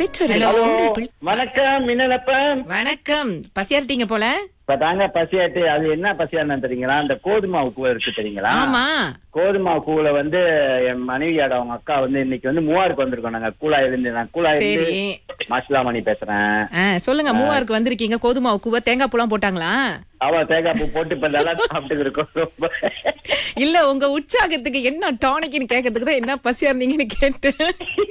பெற்றோர்கள் Hello. உங்கள் பிள்ளை- வணக்கம் மின்னலப்பன் வணக்கம் பசியாரிட்டீங்க போல இப்ப தாங்க பசியாட்டு அது என்ன பசியான்னு தெரியுங்களா அந்த கோதுமாவு கூவ இருக்கு தெரியுங்களா ஆமா கோதுமாவு கூவுல வந்து என் மனைவியோட அவங்க அக்கா வந்து இன்னைக்கு வந்து மூவாருக்கு வந்திருக்கோம் நாங்க கூலா இருந்து நான் கூலா இருந்து சரி மாசிலாமணி பேசுறேன் ஆ, சொல்லுங்க மூவாருக்கு வந்திருக்கீங்க கோதுமாவு கூவ தேங்காய் பூலாம் போட்டாங்களா அவ தேங்காய் பூ போட்டு இப்ப நல்லா சாப்பிட்டு இருக்கோம் ரொம்ப இல்ல உங்க உற்சாகத்துக்கு என்ன டானிக்னு கேட்கறதுக்கு தான் என்ன பசியா இருந்தீங்கன்னு கேட்டேன்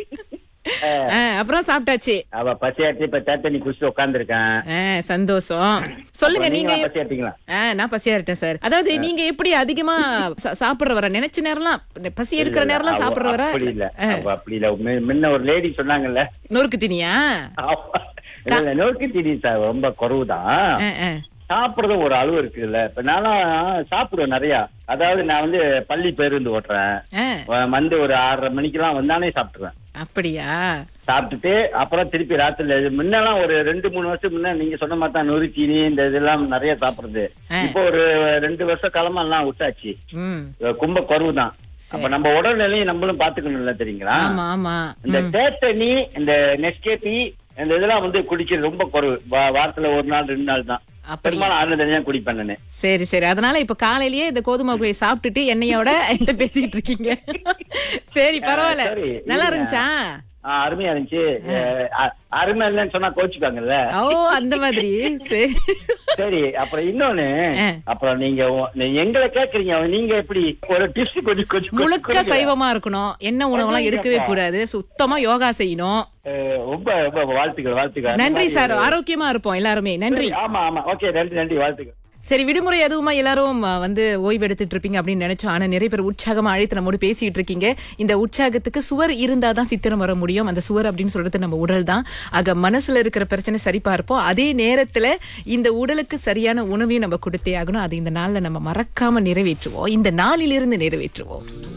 ஆ, அப்புறம் சாப்பிட்டாச்சு அவ பசியாட்டி இப்ப தேத்தனி குடிச்சு உட்காந்துருக்கேன் ஆ, சந்தோஷம் சொல்லுங்க நீங்க எப்- பசியாட்டிங்களா ஆ, நான் பசியா இருக்கேன் சார் அதாவது நீங்க எப்படி அதிகமா சா- சாப்பிடுற வர நினைச்ச நேரம்லாம் பசி எடுக்கிற நேரம்லாம் அவ சாப்பிடுற வர அப்படி இல்ல அவ அப்படி இல்ல மு- முன்ன ஒரு லேடி சொன்னாங்கல்ல நொறுக்கு தினியா ஆமா. இல்ல, இல்ல, நோக்கி திரி சார் ரொம்ப குறவுதான் ஆ, ஆ. சாப்பிடுறது ஒரு அளவு இருக்குல்ல இப்ப நானும் சாப்பிடுவேன் நிறைய அதாவது நான் வந்து பள்ளி பேருந்து ஓட்டுறேன் ஆ, வ- வந்து ஒரு ஆறரை மணிக்கெல்லாம் வந்தானே சாப்பிட்டுருவேன் அப்படியா சாப்பிட்டுட்டு அப்புறம் திருப்பி ராத்திரில முன்னெல்லாம் ஒரு ரெண்டு மூணு வருஷம் முன்ன நீங்க சொன்ன மாதிரி தான் நொறுச்சீனி இந்த இதெல்லாம் நிறைய சாப்பிடுறது ஆ. இப்போ ஒரு ரெண்டு வருஷ காலமா எல்லாம் விட்டாச்சு ம் கும்ப குறவு தான் அப்ப நம்ம உடல்நிலையும் நம்மளும் பாத்துக்கணும்ல தெரியுங்களா ஆமா ஆமா இந்த தேத்தனி இந்த நெஸ்கேபி இந்த இதெல்லாம் வந்து குடிக்கிறது ரொம்ப குறைவு வா- வாரத்துல ஒரு நாள் ரெண்டு நாள் தான் அப்படியா? பெரும்பாலும் ஆறு தனியா குடிப்பேன் நானு சரி சரி அதனால இப்ப காலையிலேயே இந்த கோதுமை குழியை சாப்பிட்டுட்டு எண்ணெயோட என்கிட்ட பேசிட்டு இருக்கீங்க சரி பரவாயில்ல சரி, நல்லா இருங்க. இருந்துச்சா ஆ, அருமையா இருந்துச்சு அஹ், அ- அருமை இல்லைன்னு சொன்னா கோச்சுக்காங்கல்ல ஓ அந்த மாதிரி சரி சரி அப்புறம் இன்னொன்னு ஆ. அப்புறம் நீங்க உ- நீ- எங்களை கேக்குறீங்க நீங்க எப்படி ஒரு டிப்ஸ் கொஞ்சம் கொஞ்சம் முழுக்க கொடுங்க. சைவமா இருக்கணும் என்ன உணவெல்லாம் எடுக்கவே கூடாது சுத்தமா யோகா செய்யணும் அஹ், ரொம்ப ரொம்ப வாழ்த்துக்கள் வாழ்த்துக்கள் அந்த நன்றி மாதிரி சார் ஒரு- ஆரோக்கியமா இருப்போம் எல்லாருமே நன்றி ஆமா ஆமா ஓகே நன்றி நன்றி வாழ்த்துக்கள் சரி விடுமுறை எதுவுமா எல்லாரும் அஹ், வந்து ஓய்வு எடுத்துட்டு இருப்பீங்க அப்படின்னு நினைச்சோம் ஆனா நிறைய பேர் உற்சாகமா அழைத்து நம்மோடு பேசிட்டு இருக்கீங்க இந்த உற்சாகத்துக்கு சுவர் இருந்தாதான் சித்திரம் வர முடியும் அந்த சுவர் அப்படின்னு சொல்றது நம்ம உடல் தான் ஆக மனசுல இருக்கிற பிரச்சனை சரி பார்ப்போம் அதே நேரத்துல இந்த உடலுக்கு சரியான உணவையும் நம்ம கொடுத்தே ஆகணும் அதை இந்த நாள்ல நம்ம மறக்காம நிறைவேற்றுவோம் இந்த நாளிலிருந்து நிறைவேற்றுவோம்